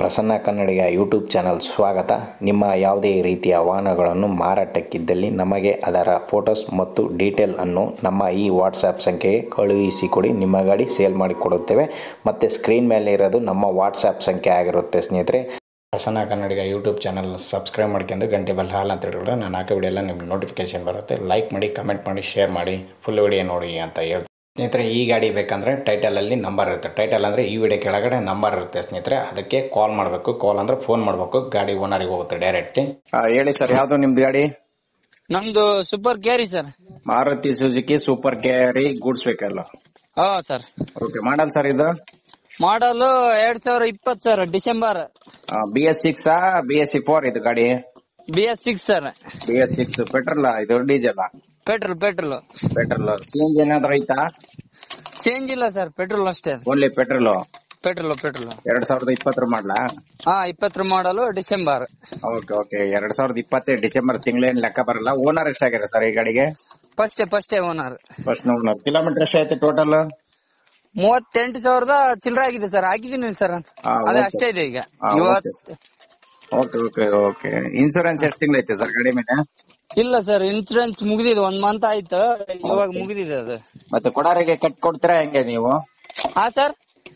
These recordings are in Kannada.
ಪ್ರಸನ್ನ ಕನ್ನಡಿಗ ಯೂಟ್ಯೂಬ್ ಚಾನಲ್ ಸ್ವಾಗತ ನಿಮ್ಮ ಯಾವುದೇ ರೀತಿಯ ವಾಹನಗಳನ್ನು ಮಾರಾಟಕ್ಕಿದ್ದಲ್ಲಿ ನಮಗೆ ಅದರ ಫೋಟೋಸ್ ಮತ್ತು ಡೀಟೇಲ್ ಅನ್ನು ನಮ್ಮ ಈ ವಾಟ್ಸಾಪ್ ಸಂಖ್ಯೆಗೆ ಕಳುಹಿಸಿಕೊಡಿ ನಿಮ್ಮ ಗಾಡಿ ಸೇಲ್ ಮಾಡಿಕೊಡುತ್ತೇವೆ ಮತ್ತು ಸ್ಕ್ರೀನ್ ಮೇಲೆ ಇರೋದು ನಮ್ಮ ವಾಟ್ಸಾಪ್ ಸಂಖ್ಯೆ ಆಗಿರುತ್ತೆ ಸ್ನೇಹಿತರೆ Prasanna Kannadiga YouTube channel subscribe ಮಾಡ್ಕೊಂಡು ಗಂಟೆ ಬೆಲ್ ಹಾಲ್ ಅಂತ ಹೇಳಿದ್ರೆ ನಾನು ಹಾಕೋ ವಿಡಿಯೋ ಎಲ್ಲ ನಿಮ್ಗೆ ನೋಟಿಫಿಕೇಶನ್ ಬರುತ್ತೆ ಲೈಕ್ ಮಾಡಿ ಕಮೆಂಟ್ ಮಾಡಿ ಶೇರ್ ಮಾಡಿ ಫುಲ್ ವಿಡಿಯೋ ನೋಡಿ ಅಂತ ಹೇಳ್ತೀನಿ ಸ್ನೇಹಿತರೆ ಈ ಗಾಡಿ ಬೇಕಂದರೆ ಟೈಟಲಲ್ಲಿ ನಂಬರ್ ಇರುತ್ತೆ ಟೈಟಲ್ ಅಂದರೆ ಈ ವಿಡಿಯೋ ಕೆಳಗಡೆ ನಂಬರ್ ಇರುತ್ತೆ ಸ್ನೇಹಿತರೆ ಅದಕ್ಕೆ ಕಾಲ್ ಮಾಡಬೇಕು ಕಾಲ್ ಅಂದರೆ ಫೋನ್ ಮಾಡಬೇಕು ಗಾಡಿ ಓನರಿಗೆ ಹೋಗುತ್ತೆ ಡೈರೆಕ್ಟ್ಲಿ ಹೇಳಿ ಸರ್ ಯಾವ್ದು ನಿಮ್ದು ಗಾಡಿ ನಮ್ದು super carry sir Maruti Suzuki super carry goods vehicle ಹಾ ಸರ್ ಓಕೆ ಮಾಡಲ್ ಸರ್ ಇದು ಮಾಡಲು ಎರಡ್ ಸಾವಿರ ಇಪ್ಪತ್ತು sir December B S six B S C four ಇದು ಗಾಡಿ B S six sir B S six petrol ಇದು diesel petrol petrol petrol C N G ಏನಾದ್ರು ಐತಾ ಚೇಂಜ್ ಇಲ್ಲ ಸರ್ ಪೆಟ್ರೋಲ್ ಅಷ್ಟೇ ಓನ್ಲಿ ಪೆಟ್ರೋಲ್ ಪೆಟ್ರೋಲ್ ಪೆಟ್ರೋಲ್ ಎರಡ್ ಸಾವಿರದ ಇಪ್ಪತ್ತರ ಮಾಡ್ಲಾ ಹಾ ಇಪ್ಪತ್ತರ ಮಾಡಲು ಡಿಸೆಂಬರ್ ಓಕೆ ಓಕೆ ಎರಡ್ ಸಾವಿರದ ಇಪ್ಪತ್ತೇ ಡಿಸೆಂಬರ್ ತಿಂಗಳೇನ್ ಲೆಕ್ಕ ಬರಲ್ಲ ಓನರ್ ಎಷ್ಟಾಗ್ಯಾರ ಸರ್ ಈ ಗಾಡಿಗೆ ಫಸ್ಟೇ ಫಸ್ಟೇ ಓನರ್ ಫಸ್ಟ್ ಓನರ್ ಕಿಲೋಮೀಟರ್ ಎಷ್ಟಾಯ್ತು ಟೋಟಲ್ ಮೂವತ್ತೆಂಟು ಸಾವಿರದ ಚಿಲ್ಲರೆ ಆಗಿದೆ ಸರ್ ಹಾಕಿದೀನಿ ಸರ್ ಹಾ, ಅದೇ okay. ಅಷ್ಟೇ ಇದೆ ಈಗ ಹಾ, ಇವತ್ okay. Okay okay okay insurance ಎಷ್ಟು ತಿಂಗಳೈತೆ ಸರ್ ಗಾಡಿ ಮೇಲೆ ಇಲ್ಲ ಸರ್ ಇನ್ಸೂರೆನ್ಸ್ ಮುಗಿದಿದೆ ಒಂದ್ ಮಂತ್ ಆಯ್ತು ಇವಾಗ ಮುಗಿದಿದೆ ಅದು ಮತ್ತೆ ಕೊಡಾರಿಗೆ ಕಟ್ ಕೊಡ್ತೀರಾ ಹೆಂಗೆ ನೀವು ಹಾ ಸರ್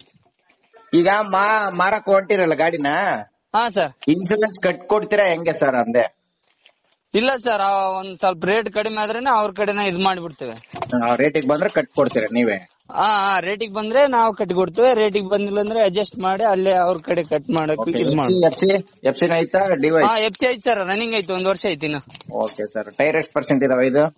ಈಗ ಮಾ ಮಾರಕ್ ಹೊಂಟಿರಲ್ಲ ಗಾಡಿನ ಹಾ ಸರ್ ಇನ್ಸೂರೆನ್ಸ್ ಕಟ್ ಕೊಡ್ತೀರಾ ಹೆಂಗೆ ಸರ್ ಅಂದೆ ಇಲ್ಲ ಸರ್ ಒಂದ್ ಸ್ವಲ್ಪ ರೇಟ್ ಕಡಿಮೆ ಆದ್ರೇನೆ ಅವ್ರ ಕಡೆನ ಇದ್ ಮಾಡ್ಬಿಡ್ತೇವೆ ರೇಟಿಗೆ ಬಂದ್ರೆ ಕಟ್ ಕೊಡ್ತೀರಾ ನೀವೇ ಹಾ ರೇಟಿಗೆ ಬಂದ್ರೆ ನಾವು ಕಟ್ಟಿ ಕೊಡ್ತೇವೆ ರೇಟಿಗೆ ಬಂದಿಲ್ಲ ಅಂದ್ರೆ ಅಡ್ಜಸ್ಟ್ ಮಾಡಿ ಅಲ್ಲೇ ಅವ್ರ ಕಡೆ ಕಟ್ ಮಾಡಕ್ ಇದ್ ಎಫ್ ಮಾಡಿ C F C F C ಐತಾ ಡಿವೈ ಹಾ ಎಫ್ ಸಿ ಐತಿ ಸರ್ ರನ್ನಿಂಗ್ ಐತಿ ಒಂದ್ ವರ್ಷ ಐತಿ ಇನ್ನು ಓಕೆ ಸರ್ ಟೈರ್ ಎಷ್ಟು ಪರ್ಸೆಂಟ್ ಇದಾವೆ ಇದು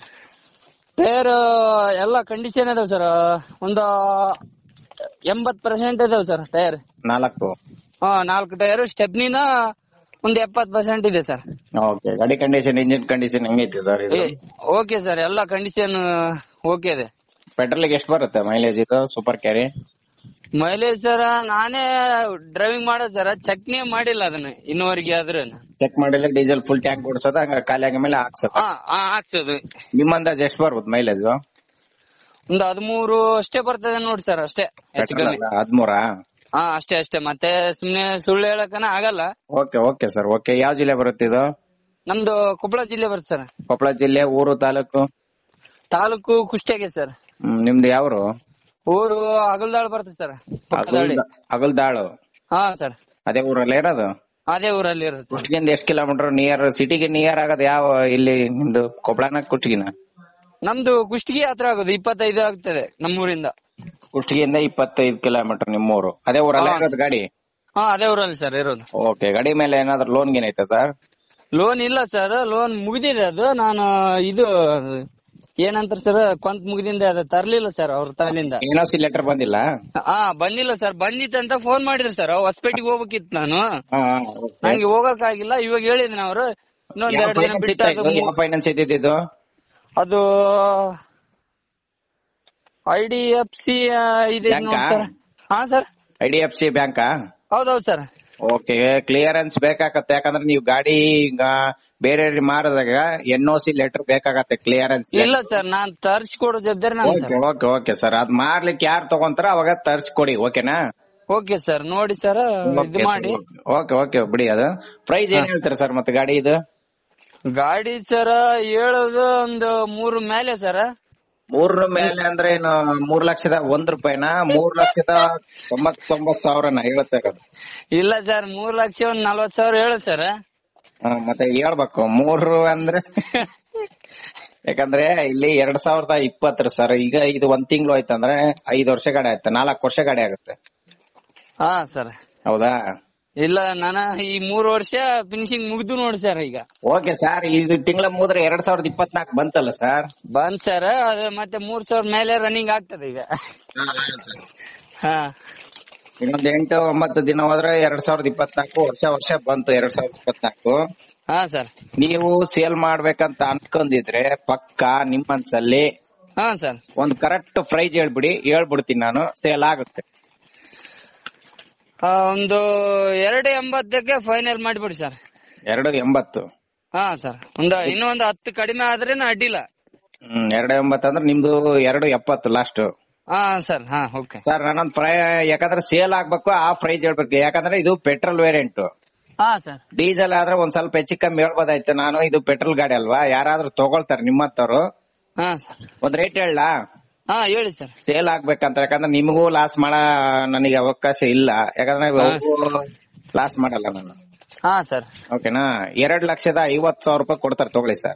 ಟೈರ್ ಎಲ್ಲ ಕಂಡೀಷನ್ ಇದಾವೆ ಸರ್ ಒಂದು ಎಂಬತ್ ಪರ್ಸೆಂಟ್ ಇದಾವೆ ಸರ್ ಟೈರ್ ನಾಲ್ಕು ಹಾ ನಾಲ್ಕು ಟೈರ್ ಸ್ಟೆಪ್ನಿನ ಒಂದ್ ಎಪ್ಪತ್ ಪರ್ಸೆಂಟ್ ಇದೆ ಸರ್ ಓಕೆ ಗಾಡಿ ಕಂಡೀಷನ್ ಇಂಜಿನ್ ಕಂಡೀಷನ್ ಹೆಂಗೈತಿ ಸರ್ ಇದು ಓಕೆ ಸರ್ ಎಲ್ಲ ಕಂಡೀಷನ್ ಓಕೆ ಇದೆ ಪೆಟ್ರೋಲ್ಗೆ ಎಷ್ಟು ಬರುತ್ತೆ ಮೈಲೇಜ್ ಇದು ಸೂಪರ್ ಕ್ಯಾರಿ ಮೈಲೇಜ್ ಸರ್ ನಾನೇ ಡ್ರೈವಿಂಗ್ ಮಾಡೋದು ಸರ್ ಚೆಕ್ನೇ ಮಾಡಿಲ್ಲ ಅದನ್ನ ಇನ್ನುವರೆಗೆ ಆದ್ರೆ ಚೆಕ್ ಮಾಡಿಲ್ಲ ಡೀಸೆಲ್ ಫುಲ್ ಟ್ಯಾಂಕ್ ಓಡಿಸೋದ ಹಂಗ ಖಾಲಿ ಆಗ ಮೇಲೆ ಹಾಕ್ಸೋದ ಹಾ ಹಾ ಹಾಕ್ಸೋದು ನಿಮ್ಮ ಅಂದಾಜ್ ಎಷ್ಟು ಬರ್ಬೋದು ಮೈಲೇಜ್ ಒಂದು ಹದಿಮೂರು ಅಷ್ಟೇ ಬರ್ತದೆ ನೋಡಿ ಸರ್ ಅಷ್ಟೇ ಹೆಚ್ಚು ಕಮ್ಮಿ ಹದ್ಮೂರಾ ಹಾ ಅಷ್ಟೇ ಅಷ್ಟೇ ಮತ್ತೆ ಸುಮ್ನೆ ಸುಳ್ಳು ಹೇಳಕನ ಆಗಲ್ಲ ಓಕೆ ಓಕೆ ಸರ್ ಓಕೆ ಯಾವ ಜಿಲ್ಲೆ ಬರುತ್ತೆ ಇದು ನಮ್ದು ಕೊಪ್ಪಳ ಜಿಲ್ಲೆ ಬರುತ್ತೆ ಸರ್ ಕೊಪ್ಪಳ ಜಿಲ್ಲೆ ಊರು ತಾಲೂಕು ತಾಲೂಕು ಕುಷ್ಟಗಿ ಸರ್ ಹ್ಮ್, ನಿಮ್ದು ಯಾವ್ರು ಊರು ಅಗಲ್ದಾಳ್ ಬರ್ತದೆ ಸರ್ ಪಕ್ಕದಳ್ಳಿ. ಅಗಲ್ದ- ಅಗಲ್ದಾಳು ಹಾ ಸರ್ ಅದೇ ಊರಲ್ಲೇ ಇರೋದು ಅದೇ ಊರಲ್ಲಿ ಇರುತ್ತೆ ಸರ್. ಕುಷ್ಟಗಿಂದ ಎಷ್ಟು ಕಿಲೋಮೀಟರ್ ನಿಯರ್ ಸಿಟಿಗೆ ನಿಯರ್ ಆಗೋದು ಯಾವ ಇಲ್ಲಿ ನಿಮ್ದು ಕೊಪ್ಪಳನ ಕುಷ್ಟಗಿನ ನಮ್ದು ಕುಷ್ಟಗಿ ಹತ್ರ ಆಗೋದು ಇಪ್ಪತ್ತೈದು ಆಗ್ತದೆ ನಮ್ಮೂರಿಂದ ಕುಷ್ಟಗಿಯಿಂದ ಇಪ್ಪತ್ತೈದು ಕಿಲೋಮೀಟರ್ ನಿಮ್ಮೂರು ಅದೇ ಊರಲ್ಲೇ ಹಾ. ಇರೋದು ಗಾಡಿ ಹಾ ಅದೇ ಊರಲ್ಲಿ ಸರ್ ಇರೋದು ಓಕೆ ಗಾಡಿ ಮೇಲೆ ಏನಾದ್ರು ಲೋನ್ ಗೇನ್ ಐತಾ ಸರ್ ಲೋನ್ ಇಲ್ಲ ಸರ್ ಲೋನ್ ಮುಗಿದಿದೆ ಅದು ನಾನು ಇದು ಏನಂತಾರೆ ಸರ್ ಕೊಂತ್ ಮುಗಿದಿಂದ ಅದು ತರ್ಲಿಲ್ಲ ಸರ್ ಅವ್ರ ತಾಲಿಂದ ಏನೋ ಸಿ ಲೆಟರ್ ಬಂದಿಲ್ಲ ಹಾ ಬಂದಿಲ್ಲ ಸರ್ ಬಂದಿತ್ತಂತ ಫೋನ್ ಮಾಡಿದ್ರು ಸರ್ ಹೊಸಪೇಟೆಗೆ ಹೋಗ್ಬೇಕಿತ್ತು ನಾನು ಹಾ, ನಂಗೆ ಹೋಗಕ್ ಆಗಿಲ್ಲ ಇವಾಗ ಹೇಳಿದ್ನ ಅವ್ರು ಇನ್ನೊಂದ್ ಯಾವ ಎರಡು ದಿನ ಫೈನಾನ್ಸ್ ಬಿಟ್ಟು ಅದು ಯಾವ ಫೈನಾನ್ಸ್ ಇದ್ದಿದ್ದು ಅದು ಐ ಡಿ ಎಫ್ ಸಿ ಇದೆ ಬ್ಯಾಂಕಾ? ನೋಡಿ ಸರ್ ಹಾ sir I D F C ಬ್ಯಾಂಕಾ ಹೌದೌದು ಸರ್ ಓಕೆ ಕ್ಲಿಯರೆನ್ಸ್ ಬೇಕಾಗತ್ತೆ ಯಾಕಂದ್ರೆ ನೀವು ಗಾಡಿ ಈಗ ಬೇರೆ ಮಾರಿದಾಗ ಎನ್ ಓ ಸಿ ಲೆಟರ್ ಬೇಕಾಗತ್ತೆ ಕ್ಲಿಯರೆನ್ಸ್ ಇಲ್ಲ ಸರ್ ನಾನ್ ತರ್ಸ್ಕೊಡೋ ಜವಾಬ್ದಾರಿ ನಾನು okay sir okay okay sir ಅದ್ ಮಾರ್ಲಿಕ್ಕೆ ಯಾರು ತಗೊಂತಾರ ಅವಾಗ ತರ್ಸ್ಕೊಡಿ ಓಕೆನಾ ಓಕೆ ಸರ್ ನೋಡಿ ಸರ್ ಇದು ಮಾಡಿ ಓಕೆ ಓಕೆ ಬಿಡಿ ಅದು ಪ್ರೈಸ್ ಏನ್ ಹೇಳ್ತೀರಾ ಸರ್ ಮತ್ತೆ ಗಾಡಿ ಇದು ಗಾಡಿ ಸರ್ ಹೇಳೋದು ಒಂದು ಮೂರು ಮೇಲೆ ಸರ್ ಮೂರ್ ಮೇಲೆ ಅಂದ್ರೆ ಏನು ಮೂರ್ ಲಕ್ಷದ ಒಂದ್ ರೂಪಾಯಿನ ಮೂರ್ ಲಕ್ಷದ ತೊಂಬತ್ತೊಂಬತ್ ಸಾವಿರನ ಹೇಳ್ತಾ ಇರೋದು ಇಲ್ಲ ಸರ್ ಮೂರ್ ಲಕ್ಷ ಒಂದ್ ನಲ್ವತ್ ಸಾವಿರ ಹೇಳು ಸರ್ ಹಾ, ಮತ್ತೆ ಹೇಳ್ಬೇಕು ಮೂರು ಅಂದ್ರೆ ಯಾಕಂದ್ರೆ ಇಲ್ಲಿ ಎರಡ್ ಸಾವಿರದ ಇಪ್ಪತ್ತರ ಸರ್ ಈಗ ಇದು ಒಂದ್ ತಿಂಗಳು ಆಯ್ತಂದ್ರೆ ಐದ್ ವರ್ಷ ಗಾಡಿ ಆಯ್ತು ನಾಲ್ಕು ವರ್ಷ ಗಾಡಿ ಆಗುತ್ತೆ ಹಾ ಸರ್ ಹೌದಾ ಇಲ್ಲ ನಾನ ಈ ಮೂರು ವರ್ಷ ಫಿನಿಶಿಂಗ್ ಮುಗ್ದು ನೋಡಿ ಸರ್ ಈಗ ಓಕೆ ಸರ್ ಇದು ತಿಂಗಳ ಮುಗಿದ್ರೆ ಎರಡ್ ಸಾವಿರದ ಇಪ್ಪತ್ನಾಲ್ಕು ಬಂತಲ್ಲ ಸರ್ ಬಂದ್ ಸರ್ ಅದು ಮತ್ತೆ ಮೂರ್ ಸಾವಿರ ಮೇಲೆ ರನ್ನಿಂಗ್ ಆಗ್ತದೆ ಈಗ ಹಾ ಇನ್ನೊಂದ್ ಎಂಟು ಒಂಬತ್ತು ದಿನ ಹೋದ್ರೆ ಎರಡ್ ಸಾವಿರದ ಇಪ್ಪತ್ನಾಲ್ಕು ವರ್ಷ ವರ್ಷ ಬಂತು ಎರಡ್ ಸಾವಿರದ ಇಪ್ಪತ್ನಾಲ್ಕು ಹಾ ಸರ್ ನೀವು ಸೇಲ್ ಮಾಡ್ಬೇಕಂತ ಅನ್ಕೊಂಡಿದ್ರೆ ಪಕ್ಕ ನಿಮ್ ಮನ್ಸಲ್ಲಿ ಹಾ ಸರ್ ಒಂದ್ ಕರೆಕ್ಟ್ ಪ್ರೈಸ್ ಹೇಳ್ಬಿಡಿ ಹೇಳ್ಬಿಡ್ತೀನಿ ನಾನು ಸೇಲ್ ಆಗುತ್ತೆ ಆ, ಒಂದು ಎರಡು ಎಂಬತ್ತಕ್ಕೆ ಫೈನಲ್ ಮಾಡಿಬಿಡಿ ಸರ್ ಎರಡು ಎಂಬತ್ತು ಹಾ ಸರ್ ಒಂದು ಇನ್ನೂ ಒಂದು ಹತ್ತು ಕಡಿಮೆ ಆದ್ರೇನು ಅಡ್ಡಿಲ್ಲ ಹ್ಮ್ ಎರಡು ಎಂಬತ್ತು ಅಂದ್ರೆ ನಿಮ್ದು ಎರಡು ಎಪ್ಪತ್ತು ಲಾಸ್ಟ್ ಹಾ ಸರ್ ಹಾ ಓಕೆ ಸರ್ ನಾನೊಂದ್ ಪ್ರೈ ಯಾಕಂದ್ರೆ ಸೇಲ್ ಆಗ್ಬೇಕು ಆ ಪ್ರೈಸ್ ಹೇಳ್ಬೇಕು ಯಾಕಂದ್ರೆ ಇದು ಪೆಟ್ರೋಲ್ ವೇರಿಯಂಟ್ ಹಾ ಸರ್ ಡೀಸೆಲ್ ಆದ್ರೆ ಒಂದ್ ಸ್ವಲ್ಪ ಹೆಚ್ಚು ಕಮ್ಮಿ ಹೇಳ್ಬೋದಾಯ್ತು ನಾನು ಇದು ಪೆಟ್ರೋಲ್ ಗಾಡಿ ಅಲ್ವಾ ಯಾರಾದ್ರೂ ತಗೊಳ್ತಾರೆ ನಿಮ್ಮತ್ತವ್ರು ಹಾ ಸರ್ ಒಂದ್ ರೇಟ್ ಹೇಳ ಹಾ ಹೇಳಿ ಸರ್ ಸೇಲ್ ಆಗ್ಬೇಕಂತ ಯಾಕಂದ್ರೆ ನಿಮಗೂ ಲಾಸ್ ಮಾಡ ನನಗೆ ಅವಕಾಶ ಇಲ್ಲ ಯಾಕಂದ್ರೆ ಲಾಸ್ ಮಾಡಲ್ಲ ನಾನು ಹಾ ಸರ್ ಓಕೆನಾ ಎರಡ್ ಲಕ್ಷದ ಐವತ್ ಸಾವಿರ ರೂಪಾಯಿ ಕೊಡ್ತಾರೆ ತಗೊಳ್ಳಿ ಸರ್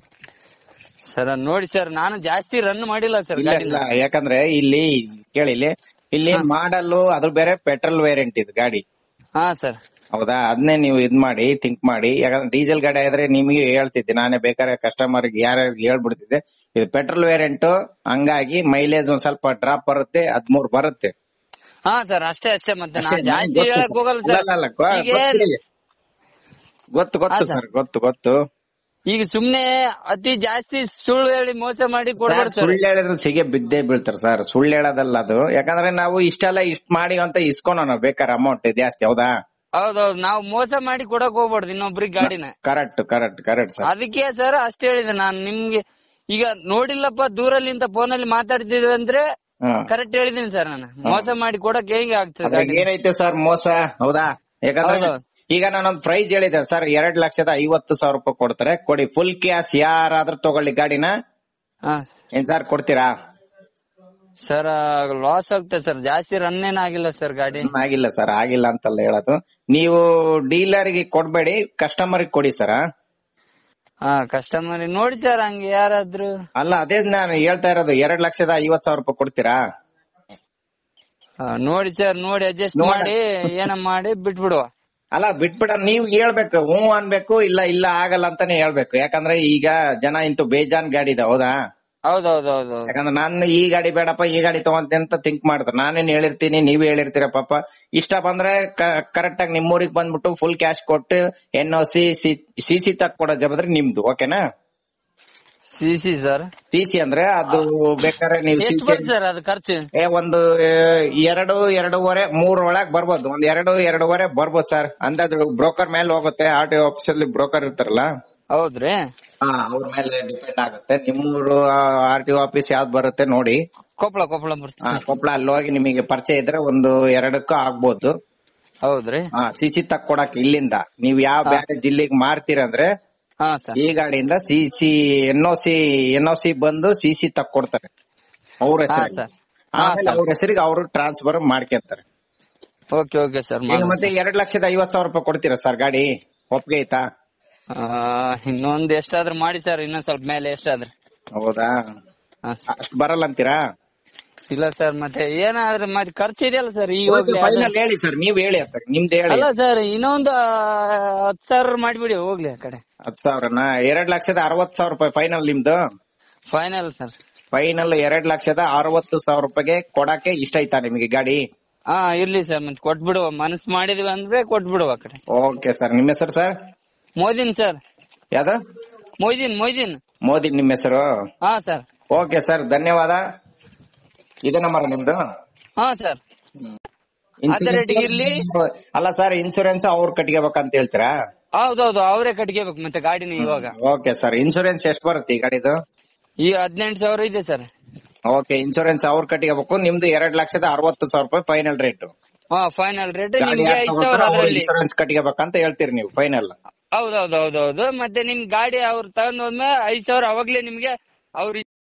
ಸರ್ ನೋಡಿ ಸರ್ ನಾನು ಜಾಸ್ತಿ ರನ್ ಮಾಡಿಲ್ಲ ಸರ್ ಇಲ್ಲ ಗಾಡಿ ಇಲ್ಲ ಯಾಕಂದ್ರೆ ಇಲ್ಲಿ ಕೇಳಿ ಇಲ್ಲಿ ಇಲ್ಲಿ ಮಾಡಲ್ಲು ಅದು ಬೇರೆ ಪೆಟ್ರೋಲ್ ವೇರಿಯಂಟ್ ಇದು ಗಾಡಿ ಹಾ ಸರ್ ಹೌದಾ ಅದನ್ನೇ ನೀವು ಇದ್ ಮಾಡಿ ಥಿಂಕ್ ಮಾಡಿ ಯಾಕಂದ್ರೆ ಡೀಸೆಲ್ ಗಾಡಿ ಆದ್ರೆ ನಿಮಗೆ ಹೇಳ್ತಿದ್ದೆ ನಾನೇ ಬೇಕಾದ್ರೆ ಕಸ್ಟಮರ್ ಯಾರ್ಯಾರು ಹೇಳ್ಬಿಡ್ತಿದ್ದೆ ಇದು ಪೆಟ್ರೋಲ್ ವೇರಿಯಂಟ್ ಹಂಗಾಗಿ ಮೈಲೇಜ್ ಒಂದ್ ಸ್ವಲ್ಪ ಡ್ರಾಪ್ ಬರುತ್ತೆ ಹದ್ಮೂರ್ ಬರುತ್ತೆ ಹಾ ಸರ್ ಅಷ್ಟೇ ಅಷ್ಟೇ ಮತ್ತೆ ಅಷ್ಟೇ, ನಾನು ನನಗೆ ಜಾಸ್ತಿ ಗೊತ್ತು ಹೇಳಕ್ ಸರ್. ಹೋಗಲ್ಲ ಇಲ್ಲ, ಸರ್ ಇಲ್ಲ, ಇಲ್ಲ, ಗೊ- ಈಗ ಗೊತ್ತಿದೆ. ಗೊತ್ತು ಗೊತ್ತು ಹಾ, ಸರ್ ಗೊತ್ತು ಗೊತ್ತು ಈಗ ಸುಮ್ನೆ ಅತಿ ಜಾಸ್ತಿ ಸುಳ್ಳು ಹೇಳಿ ಮೋಸ ಮಾಡಿ ಸರ್ ಕೊಡ್ಬಾರ್ದು ಸರ್ ಸುಳ್ಳು ಹೇಳಿದ್ರೆ ಸಿಗೆ ಬಿದ್ದೇ ಬೀಳ್ತಾರೆ ಸರ್ ಸುಳ್ಳು ಹೇಳೋದಲ್ಲ ಅದು ಯಾಕಂದ್ರೆ ನಾವು ಇಷ್ಟೆಲ್ಲ ಇಷ್ಟ ಮಾಡಿ ಅಂತ ಇಸ್ಕೊಳೋಣ ಬೇಕಾದ್ರೆ ಅಮೌಂಟ್ ಜಾಸ್ತಿ ಹೌದಾ ಹೌದೌದು ನಾವು ಮೋಸ ಮಾಡಿ ಕೊಡಕ್ ಹೋಗ್ಬಾರ್ದು ಇನ್ನೊಬ್ರಿಗೆ ಗಾಡಿನ ಕರೆಕ್ಟ್ ಕರೆಕ್ಟ್ ಕರೆಕ್ಟ್ ಸರ್ ಅದಕ್ಕೆ ಸರ್ ಅಷ್ಟೇ ಹೇಳಿದೆ ನಾನು ನಿಮ್ಗೆ ಈಗ ನೋಡಿಲ್ಲಪ್ಪ ದೂರಲ್ಲಿಂದ ಫೋನಲ್ಲಿ ಮಾತಾಡ್ತಿದ್ವಿ ಅಂದ್ರೆ ಹಾ ಕರೆಕ್ಟ್ ಹೇಳಿದೀನಿ ಸರ್ ನಾನು ಮೋಸ ಮಾಡಿ ಕೊಡಕ್ ಹೇಗೆ ಆಗ್ತದೆ ಅದ್ರಾಗ ಗಾಡಿ ಏನೈತೆ ಸರ್ ಮೋಸ ಹೌದಾ ಯಾಕಂದ್ರೆ ಹೌದು. ಈಗ ನಾನೊಂದ್ ಪ್ರೈಸ್ ಹೇಳಿದೆ ಸರ್ ಎರಡ್ ಲಕ್ಷದ ಐವತ್ತು ಸಾವಿರ ರೂಪಾಯಿ ಕೊಡ್ತಾರೆ ಕೊಡಿ ಫುಲ್ ಕ್ಯಾಶ್ ಯಾರಾದ್ರೂ ತಗೊಳ್ಳಿ ಗಾಡಿನ ಹಾ ಏನ್ ಸರ್ ಕೊಡ್ತೀರಾ ಸರ್ ಲಾಸ್ ಆಗ್ತದೆ ಸರ್ ಜಾಸ್ತಿ ರನ್ ಏನಾಗಿಲ್ಲ ಸರ್ ಗಾಡಿ ಆಗಿಲ್ಲ ಸರ್ ಆಗಿಲ್ಲ ಅಂತಲ್ಲ ಹೇಳೋದು ನೀವು ಡೀಲರ್ಗೆ ಕೊಡ್ಬೇಡಿ ಕಸ್ಟಮರ್ ಕೊಡಿ ಸರ್ ಹಾ ಕಸ್ಟಮರ್ ನೋಡಿ ಸರ್ ಹಂಗೆ ಯಾರಾದ್ರೂ ಅಲ್ಲ ಅದೇ ನಾನು ಹೇಳ್ತಾ ಇರೋದು ಎರಡ್ ಲಕ್ಷದ ಐವತ್ ಸಾವಿರ ರೂಪಾಯಿ ಕೊಡ್ತೀರಾ ಹಾ, ನೋಡಿ ಸರ್ ನೋಡಿ ಅಡ್ಜಸ್ಟ್ ನೋಡ. ಮಾಡಿ ಏನ ಮಾಡಿ ಬಿಟ್ಬಿಡುವ ಅಲ್ಲ ಬಿಟ್ಬಿಡ ನೀವ್ ಹೇಳ್ಬೇಕು ಹ್ಞೂ ಅನ್ಬೇಕು ಇಲ್ಲ ಇಲ್ಲ ಆಗಲ್ಲ ಅಂತಾನೆ ಹೇಳ್ಬೇಕು ಯಾಕಂದ್ರೆ ಈಗ ಜನ ಇಂತೂ ಬೇಜಾನ್ ಗಾಡಿ ಇದೆ ಹೌದಾ ಹೌದೌದೌದು ಯಾಕಂದ್ರೆ ನಾನು ಈ ಗಾಡಿ ಬೇಡಪ್ಪ ಈ ಗಾಡಿ ತಗೊಂತೆ ಅಂತ ಥಿಂಕ್ ಮಾಡ್ತಾರೆ ನಾನೇನ್ ಹೇಳಿರ್ತೀನಿ ನೀವ್ ಹೇಳಿರ್ತೀರ ಪಾಪ ಇಷ್ಟ ಬಂದ್ರೆ ಕರೆಕ್ಟ್ ಆಗಿ ನಿಮ್ಮೂರಿಗೆ ಬಂದ್ಬಿಟ್ಟು ಫುಲ್ ಕ್ಯಾಶ್ ಕೊಟ್ಟು N O C C C ತಕ್ ಕೊಡೋ ಜವಾಬ್ದಾರಿ ನಿಮ್ದು ಓಕೆನಾ C C sir C C ಅಂದ್ರೆ ಅದು ಬೇಕಾದ್ರೆ ನೀವು ಸಿ ಎಷ್ಟು ಬರ್ತದೆ ಸರ್ ಅದು ಖರ್ಚು ಏ ಒಂದು ಆ, ಎರಡು ಎರಡೂವರೆ ಮೂರ್ ಒಳಗ್ ಬರ್ಬೋದು ಒಂದ್ ಎರಡು ಎರಡೂವರೆ ಬರ್ಬೋದು ಸರ್ ಅಂದಾಜು ಬ್ರೋಕರ್ ಮೇಲೆ ಹೋಗುತ್ತೆ ಆರ್ ಟಿ ಆಫೀಸ್ ಅಲ್ಲಿ ಬ್ರೋಕರ್ ಇರ್ತಾರಲ್ಲ ಹೌದ್ರಿ ಹಾ ಅವ್ರ ಮೇಲೆ ಡಿಪೆಂಡ್ ಆಗುತ್ತೆ ನಿಮ್ಮೂರು ಆರ್ ಟಿ ಆಫೀಸ್ ಯಾವ್ದು ಬರುತ್ತೆ ನೋಡಿ ಕೊಪ್ಪಳ ಕೊಪ್ಪಳ ಆ, ಬರ್ತದೆ ಕೊಪ್ಪಳ ಅಲ್ಲಿ ಹೋಗಿ ನಿಮಗೆ ಪರಿಚಯ ಇದ್ರೆ ಒಂದು ಎರಡಕ್ಕೂ ಆಗ್ಬೋದು ಹೌದ್ರಿ ಹಾ ಸಿ ಸಿ ತಕ್ಕೊಡಕ್ ಇಲ್ಲಿಂದ ನೀವ್ ಯಾವ ಬೇರೆ ಜಿಲ್ಲೆಗೆ ಮಾರ್ತೀರಂದ್ರೆ ಹಾ ಸರ್ ಈ ಗಾಡಿಯಿಂದ C C N O C N O C ಬಂದು ಸಿ ಸಿ ತಕ್ಕೊಡ್ತಾರೆ ಅವ್ರ ಹಾ ಹೆಸರಿಗೆ ಸರ್ ಹಾ ಆಮೇಲೆ ಅವ್ರ ಹೆಸರಿಗೆ ಅವರು ಟ್ರಾನ್ಸ್ಫರ್ ಮಾಡ್ಕೊಂತಾರೆ ಓಕೆ ಓಕೆ ಸರ್ ಈಗ ಮತ್ತೆ ಎರಡ್ ಲಕ್ಷದ ಐವತ್ ಸಾವಿರ ರೂಪಾಯಿ ಕೊಡ್ತೀರಾ ಸರ್ ಗಾಡಿ ಒಪ್ಪಿಗೆ ಐತಾ ಇನ್ನೊಂದ್ ಎಷ್ಟಾದ್ರೂ ಮಾಡಿ ಸರ್ ಇನ್ನೊಂದ್ ಸ್ವಲ್ಪ ಮೇಲೆ ಎಷ್ಟಾದ್ರೆ ಹೌದಾ ಹಾ sir. ಅಷ್ಟ್ ಬರಲ್ಲ ಅಂತೀರಾ ಇಲ್ಲ ಸರ್ ಮತ್ತೆ ಏನಾದ್ರೆ ಮತ್ತೆ ಖರ್ಚು ಇದೆಯಲ್ಲ ಸರ್ ಈಗ ಫೈನಲ್ ಹೇಳಿ ಸರ್ ನೀವ್ ಹೇಳಿ ಅಂತ ನಿಮ್ದು ಹೇಳಿ ಅಲ್ಲ ಸರ್ ಇನ್ನೊಂದು ಆ, ಹತ್ತು ಸಾವಿರ ಮಾಡ್ಬಿಡಿ ಹೋಗ್ಲಿ ಆ ಕಡೆ ಹತ್ತು ಸಾವಿರನ ಎರಡ್ ಲಕ್ಷದ ಅರವತ್ ಸಾವಿರ ರೂಪಾಯಿ ಫೈನಲ್ ನಿಮ್ದು ಫೈನಲ್ ಸರ್ ಫೈನಲ್ ಎರಡ್ ಲಕ್ಷದ ಅರವತ್ತು ಸಾವಿರ ರೂಪಾಯಿಗೆ ಕೊಡಕ್ಕೆ ಇಷ್ಟ ಆಯ್ತಾ ನಿಮಗೆ ಗಾಡಿ ಹಾ ಇರ್ಲಿ ಸರ್ ಮತ್ತೆ ಕೊಟ್ಬಿಡುವ ಮನಸ್ ಮಾಡಿದ್ವಿ ಅಂದ್ರೆ ಕೊಟ್ಬಿಡುವ ಆ ಕಡೆ ಓಕೆ ಸರ್ ನಿಮ್ಮ ಹೆಸರು ಸರ್ ಮೋದಿನ್ ಸರ್ ಯಾವ್ದು ಮೊಯ್ದೀನ್ ಮೊಯ್ದೀನ್ ಮೋದಿ ನಿಮ್ಮ ಹೆಸರು ಹಾ ಸರ್ ಓಕೆ ಸರ್ ಧನ್ಯವಾದ ಇದೆ ನಂಬರ್ ನಿಮ್ದು ಹಾ ಸರ್ ಅದೇ ರೇಟಿಗೆ ಇರ್ಲಿ. ಅಲ್ಲ ಸರ್ ಇನ್ಸೂರೆನ್ಸ್ ಅವ್ರು ಕಟ್ಕೋಬೇಕಂತ ಹೇಳ್ತೀರಾ ಹೌದೌದು ಅವರೇ ಕಟ್ಕೋಬೇಕು ಮತ್ತೆ ಗಾಡಿನ ಇವಾಗ ಓಕೆ ಸರ್ ಇನ್ಸೂರೆನ್ಸ್ ಎಷ್ಟು ಬರುತ್ತೆ ಈ ಗಾಡಿದು ಈ ಹದಿನೆಂಟು ಸಾವಿರ ಇದೆ ಸರ್ ಓಕೆ ಇನ್ಸೂರೆನ್ಸ್ ಅವ್ರು ಕಟ್ಕೋಬೇಕು ನಿಮ್ದು ಎರಡ್ ಲಕ್ಷದ ಅರವತ್ತು ಸಾವಿರ ರೂಪಾಯಿ ಫೈನಲ್ ರೇಟ್ ಹಾ ಫೈನಲ್ ರೇಟ್ ಗಾಡಿ ನಿಮ್ಗೆ ಐದು ಸಾವಿರ ಅದರಲ್ಲಿ ಇನ್ಸೂರೆನ್ಸ್ ಕಟ್ಕೋಬೇಕಂತ ಹೇಳ್ತೀರಿ ನೀವು ಫೈನಲ್ ಹೌದೌದು ಹೌದೌದು ಮತ್ತೆ ನಿಮ್ ಗಾಡಿ ಅವ್ರು ತಗೊಂಡ್ ಹೋದ್ಮೇಲೆ ಐದ್ ಸಾವಿರ ಅವಾಗ್ಲೇ ನಿಮ್ಗೆ ಅವ್ರು